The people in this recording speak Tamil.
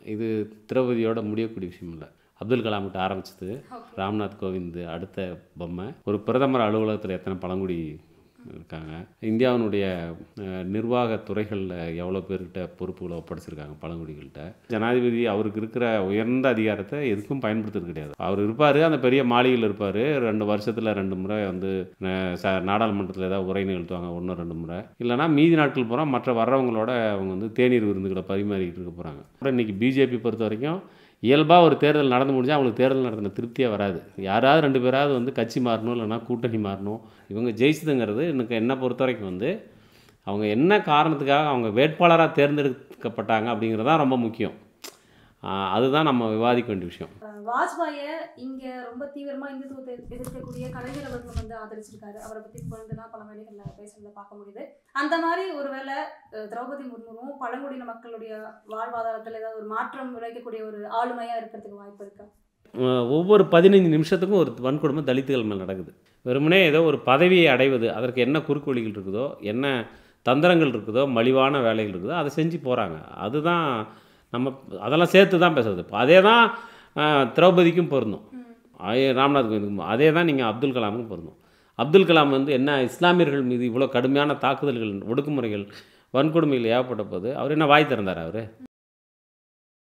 இது திரௌபதியோட முடியக்கூடிய விஷயம் இல்லை அப்துல் கலாம்கிட்ட ஆரம்பிச்சது ராம்நாத் கோவிந்த் அடுத்த பொம்மை ஒரு பிரதமர் அலுவலகத்தில் எத்தனை பழங்குடி இருக்காங்க இந்தியாவினுடைய அஹ், நிர்வாக துறைகளில் எவ்வளோ பேர்கிட்ட பொறுப்புகளை ஒப்படைச்சிருக்காங்க பழங்குடிகள்கிட்ட ஜனாதிபதி அவருக்கு இருக்கிற உயர்ந்த அதிகாரத்தை எதுக்கும் பயன்படுத்துறது கிடையாது அவர் இருப்பார் அந்த பெரிய மாளிகையில் இருப்பார் ரெண்டு வருஷத்தில் ரெண்டு முறை வந்து அஹ், ச நாடாளுமன்றத்தில் ஏதாவது உரை நிகழ்த்துவாங்க ஒன்று ரெண்டு முறை இல்லைனா மீதி நாட்கள் பூரா மற்ற வர்றவங்களோட அவங்க வந்து தேநீர் விருந்துகளை பரிமாறிக்கிட்டு இருக்க போகிறாங்க அப்புறம் இன்றைக்கி பிஜேபி பொறுத்த வரைக்கும் இயல்பாக ஒரு தேர்தல் நடந்து முடிஞ்சால் அவங்களுக்கு தேர்தல் நடத்தின திருப்தியாக வராது யாராவது ரெண்டு பேராவது வந்து கட்சி மாறணும் இல்லைன்னா கூட்டணி மாறணும் இவங்க ஜெயிச்சதுங்கிறது எனக்கு என்ன பொறுத்த வரைக்கும் வந்து அவங்க என்ன காரணத்துக்காக அவங்க வேட்பாளராக தேர்ந்தெடுக்கப்பட்டாங்க அப்படிங்கிறது தான் ரொம்ப முக்கியம் ஆஹ் அதுதான் நம்ம விவாதிக்க வேண்டிய விஷயம் வாஜ்பாயை இங்க ரொம்ப தீவிரமா இந்துத்துவத்தை எதிர்க்கக்கூடிய கலைஞர் அவர்கள் வந்து ஆதரிச்சிருக்காரு அவரை பத்தி புகழ்ந்துலாம் பல வேலைகள்ல பேசுறத பார்க்க முடியுது அந்த மாதிரி ஒருவேளை அஹ், திரௌபதி முர்முவும் பழங்குடியின மக்களுடைய வாழ்வாதாரத்துல ஏதாவது ஒரு மாற்றம் விளைவிக்கக்கூடிய ஒரு ஆளுமையா இருக்கிறதுக்கு வாய்ப்பு இருக்கா ஆஹ் ஒவ்வொரு பதினைஞ்சு நிமிஷத்துக்கும் ஒரு வன்கொடுமை தலித்துகள் மேல் நடக்குது வெறுமனே ஏதோ ஒரு பதவியை அடைவது அதற்கு என்ன குறுக்கு வழிகள் இருக்குதோ என்ன தந்திரங்கள் இருக்குதோ மலிவான வேலைகள் இருக்குதோ அதை செஞ்சு போகிறாங்க அதுதான் நம்ம அதெல்லாம் சேர்த்து தான் பேசுறது இப்போ அதே தான் ஆஹ், திரௌபதிக்கும் பொருந்தும் ஆய- ராம்நாத் கோவிந்துக்கும் அதே தான் நீங்கள் அப்துல் கலாமுக்கும் பொருந்தும் அப்துல் கலாம் வந்து என்ன இஸ்லாமியர்கள் மீது இவ்வளோ கடுமையான தாக்குதல்கள் ஒடுக்குமுறைகள் வன்கொடுமைகள் ஏவப்பட்ட போது அவர் என்ன வாய் திறந்தார் அவர்